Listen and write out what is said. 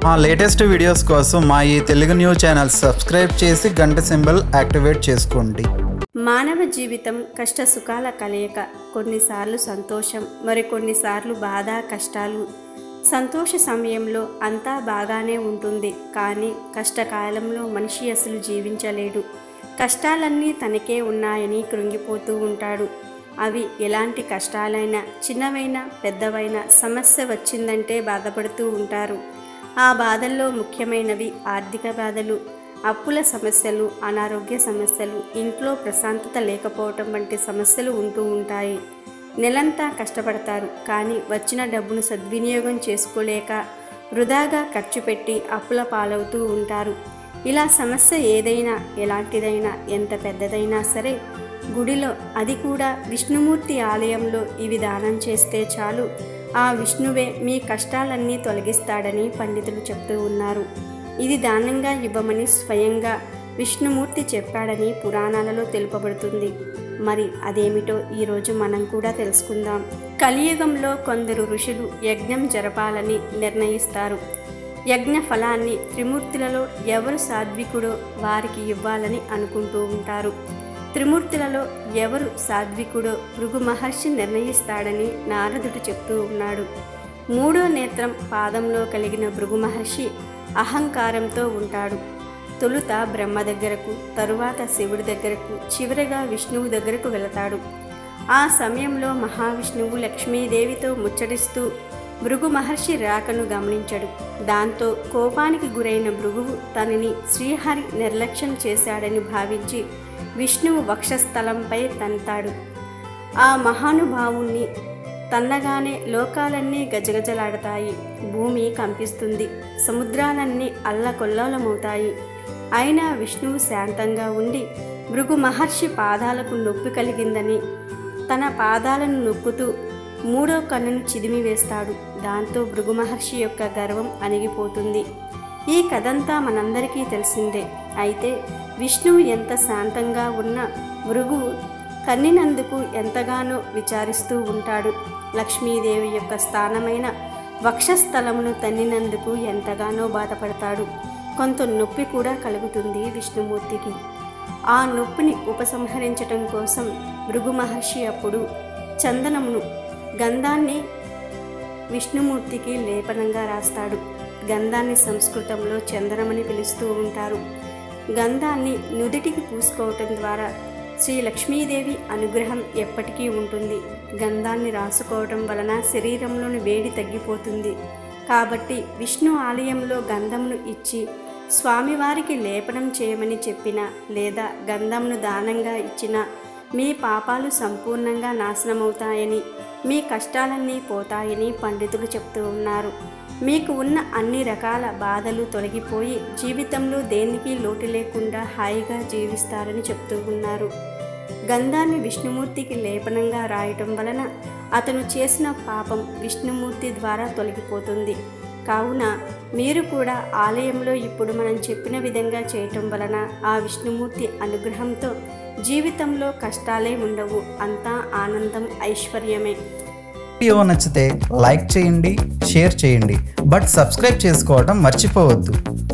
మా latest videos కోసం మా ఈ తెలుగు న్యూస్ ఛానల్ సబ్స్క్రైబ్ చేసి గంట సింబల్ యాక్టివేట్ చేసుకోండి మానవ జీవితం కష్ట సుఖాల కలయిక కొన్నిసార్లు సంతోషం మరికొన్నిసార్లు బాధ కష్టాలు సంతోష సమయంలో అంతా బాగానే ఉంటుంది కానీ కష్టకాలంలో మనిషి అసలు జీవించలేడు కష్టాలన్నీ తనకే ఉన్నాయని కృంగిపోతూ ఉంటాడు అవి ఎలాంటి కష్టాలైనా చిన్నవైనా పెద్దవైనా సమస్య వచ్చిందంటే బాధపడుతూ ఉంటారు ఆ బాధల్లో ముఖ్యమైనవి ఆర్థిక బాధలు అప్పుల సమస్యలు అనారోగ్య సమస్యలు ఇంట్లో ప్రశాంతత లేకపోవటం వంటి సమస్యలు ఉంటూ ఉంటాయి నెలంతా కష్టపడతారు కానీ వచ్చిన డబ్బును సద్వినియోగం చేసుకోలేక వృధాగా ఖర్చు పెట్టి అప్పుల పాలవుతూ ఉంటారు ఇలా సమస్య ఏదైనా ఎలాంటిదైనా ఎంత పెద్దదైనా సరే గుడిలో అది కూడా విష్ణుమూర్తి ఆలయంలో ఇవి దానం చేస్తే చాలు ఆ విష్ణువే మీ కష్టాలన్నీ తొలగిస్తాడని పండితులు చెప్తూ ఉన్నారు ఇది దానంగా ఇవ్వమని స్వయంగా విష్ణుమూర్తి చెప్పాడని పురాణాలలో తెలుపబడుతుంది మరి అదేమిటో ఈరోజు మనం కూడా తెలుసుకుందాం కలియుగంలో కొందరు ఋషులు యజ్ఞం జరపాలని నిర్ణయిస్తారు యజ్ఞ ఫలాన్ని త్రిమూర్తులలో ఎవరు సాత్వికుడో వారికి ఇవ్వాలని అనుకుంటూ ఉంటారు త్రిమూర్తులలో ఎవరు సాత్వికుడో భృగు మహర్షి నిర్ణయిస్తాడని నారదుడు చెప్తూ ఉన్నాడు మూడో నేత్రం పాదంలో కలిగిన భృగు మహర్షి అహంకారంతో ఉంటాడు తొలుత బ్రహ్మ దగ్గరకు తరువాత శివుడి దగ్గరకు చివరగా విష్ణువు దగ్గరకు వెళతాడు ఆ సమయంలో మహావిష్ణువు లక్ష్మీదేవితో ముచ్చటిస్తూ భృగు మహర్షి రాకను గమనించడు దాంతో కోపానికి గురైన భృగువు తనని శ్రీహరి నిర్లక్ష్యం చేశాడని భావించి విష్ణువు వక్షస్థలంపై తంతాడు ఆ మహానుభావుణ్ణి తన్నగానే లోకాలన్నీ గజగజలాడతాయి భూమి కంపిస్తుంది సముద్రాలన్నీ అల్లకొల్లోలమవుతాయి అయినా విష్ణువు శాంతంగా ఉండి భృగు మహర్షి పాదాలకు నొప్పి కలిగిందని తన పాదాలను నొక్కుతూ మూడో కన్నును చిదిమివేస్తాడు దాంతో భృగు మహర్షి యొక్క గర్వం అణిగిపోతుంది ఈ కథంతా మనందరికీ తెలిసిందే అయితే విష్ణువు ఎంత శాంతంగా ఉన్న భృగువు కన్నినందుకు ఎంతగానో విచారిస్తూ ఉంటాడు లక్ష్మీదేవి యొక్క స్థానమైన వక్షస్థలమును తన్నినందుకు ఎంతగానో బాధపడతాడు కొంత నొప్పి కూడా కలుగుతుంది విష్ణుమూర్తికి ఆ నొప్పిని ఉపసంహరించటం కోసం భృగు మహర్షి అప్పుడు చందనమును గంధాన్ని విష్ణుమూర్తికి లేపనంగా రాస్తాడు గంధాన్ని సంస్కృతంలో చందనమని పిలుస్తూ ఉంటారు గంధాన్ని నుదిటికి పూసుకోవటం ద్వారా శ్రీ లక్ష్మీదేవి అనుగ్రహం ఎప్పటికీ ఉంటుంది గంధాన్ని రాసుకోవటం వలన శరీరంలోని వేడి తగ్గిపోతుంది కాబట్టి విష్ణు ఆలయంలో గంధమును ఇచ్చి స్వామివారికి లేపనం చేయమని చెప్పిన లేదా గంధంను దానంగా ఇచ్చిన మీ పాపాలు సంపూర్ణంగా నాశనమవుతాయని మీ కష్టాలన్నీ పోతాయని పండితులు చెప్తూ ఉన్నారు మీకు ఉన్న అన్ని రకాల బాధలు తొలగిపోయి జీవితంలో దేనికి లోటు లేకుండా హాయిగా జీవిస్తారని చెప్తూ ఉన్నారు గంధాన్ని విష్ణుమూర్తికి లేపనంగా రాయటం వలన అతను చేసిన పాపం విష్ణుమూర్తి ద్వారా తొలగిపోతుంది కావున మీరు కూడా ఆలయంలో ఇప్పుడు మనం చెప్పిన విధంగా చేయటం వలన ఆ విష్ణుమూర్తి అనుగ్రహంతో జీవితంలో కష్టాలే ఉండవు అంతా ఆనందం ఐశ్వర్యమే వీడియో నచ్చితే లైక్ చేయండి షేర్ చేయండి బట్ సబ్స్క్రైబ్ చేసుకోవడం మర్చిపోవద్దు